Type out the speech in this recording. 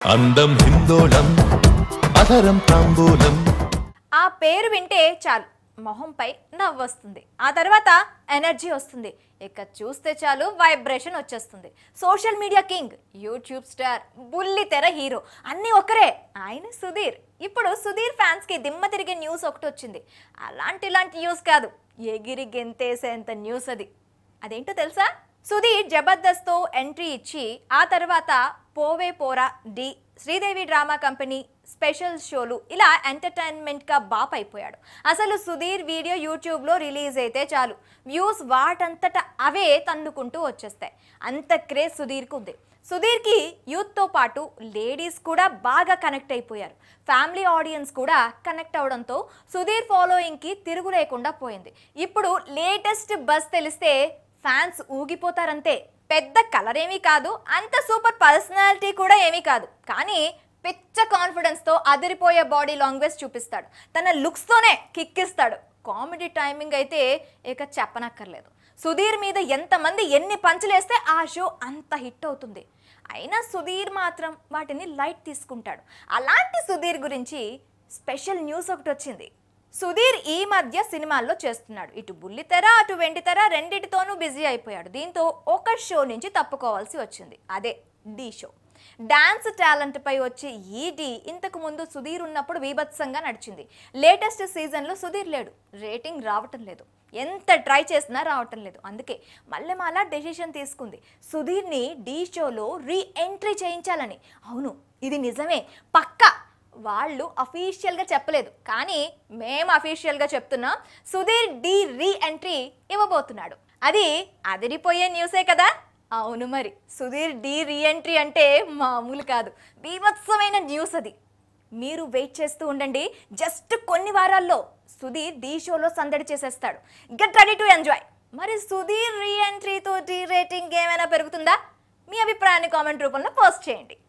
అందం హిందోళం అధరం తాంబూలం ఆ పేరు వింటే చాలు మొహంపై నవ్వొస్తుంది ఆ తర్వాత ఎనర్జీ వస్తుంది ఇక చూస్తే చాలు వైబ్రేషన్ వచ్చేస్తుంది social media king YouTube star బుల్లి తెర హీరో అన్నీ ఒకరే ఆయన సుధీర్ ఇప్పుడు సుధీర్ ఫ్యాన్స్కి దిమ్మ తిరిగే న్యూస్ ఒకటి వచ్చింది అలాంటి ఇలాంటి న్యూస్ కాదు ఎగిరి గెంతేసేంత న్యూస్ అది అదేంటో తెలుసా సుధీర్ జబర్దస్త్తో ఎంట్రీ ఇచ్చి ఆ తర్వాత పోవే పోరా Dhee Sridevi drama company special షోలు ఇలా ఎంటర్టైన్మెంట్గా బాప్ అయిపోయాడు అసలు సుధీర్ వీడియో యూట్యూబ్లో రిలీజ్ అయితే చాలు వ్యూస్ వాటంతట అవే తన్నుకుంటూ వచ్చేస్తాయి అంత క్రేజ్ సుధీర్కి ఉంది సుధీర్కి యూత్తో పాటు లేడీస్ కూడా బాగా కనెక్ట్ అయిపోయారు ఫ్యామిలీ ఆడియన్స్ కూడా కనెక్ట్ అవడంతో సుధీర్ ఫాలోయింగ్కి తిరుగు లేకుండా పోయింది ఇప్పుడు లేటెస్ట్ బస్ తెలిస్తే ఫ్యాన్స్ ఊగిపోతారంతే పెద్ద కలర్ ఏమీ కాదు అంత సూపర్ పర్సనాలిటీ కూడా ఏమీ కాదు కానీ పిచ్చ కాన్ఫిడెన్స్తో అదిరిపోయే బాడీ లాంగ్వేజ్ చూపిస్తాడు తన లుక్స్తోనే కిక్కిస్తాడు కామెడీ టైమింగ్ అయితే ఇక చెప్పనక్కర్లేదు సుధీర్ మీద ఎంతమంది ఎన్ని పంచులేస్తే ఆ షో అంత హిట్ అవుతుంది అయినా సుధీర్ మాత్రం వాటిని లైట్ తీసుకుంటాడు అలాంటి సుధీర్ గురించి స్పెషల్ న్యూస్ ఒకటి వచ్చింది సుధీర్ ఈ మధ్య సినిమాల్లో చేస్తున్నాడు ఇటు బుల్లితెర అటు వెండితెర రెండిటితోనూ బిజీ అయిపోయాడు దీంతో ఒక షో నుంచి తప్పుకోవాల్సి వచ్చింది అదే డి షో డాన్స్ టాలెంట్ పై వచ్చే ఈ డి ఇంతకు ముందు సుధీర్ ఉన్నప్పుడు బీభత్సంగా నడిచింది లేటెస్ట్ సీజన్లో సుధీర్ లేడు రేటింగ్ రావటం లేదు ఎంత ట్రై చేసినా రావటం లేదు అందుకే మళ్ళీ మాలా డెసిషన్ తీసుకుంది సుధీర్ని డి షోలో రీ ఎంట్రీ చేయించాలని అవును ఇది నిజమే పక్కా వాళ్ళు అఫీషియల్గా చెప్పలేదు కానీ మేము అఫీషియల్గా చెప్తున్నాం సుధీర్ డి రీ ఎంట్రీ ఇవ్వబోతున్నాడు అది అదిరిపోయే న్యూసే కదా అవును మరి సుధీర్ డి రీ ఎంట్రీ అంటే మామూలు కాదు బీభత్సమైన న్యూస్ అది మీరు వెయిట్ చేస్తూ ఉండండి జస్ట్ కొన్ని వారాల్లో సుధీర్ డి షోలో సందడి చేసేస్తాడు గెట్ రెడీ టు ఎంజాయ్ మరి సుధీర్ రీ ఎంట్రీతో డి రేటింగ్ ఏమైనా పెరుగుతుందా మీ అభిప్రాయాన్ని కామెంట్ రూపంలో పోస్ట్ చేయండి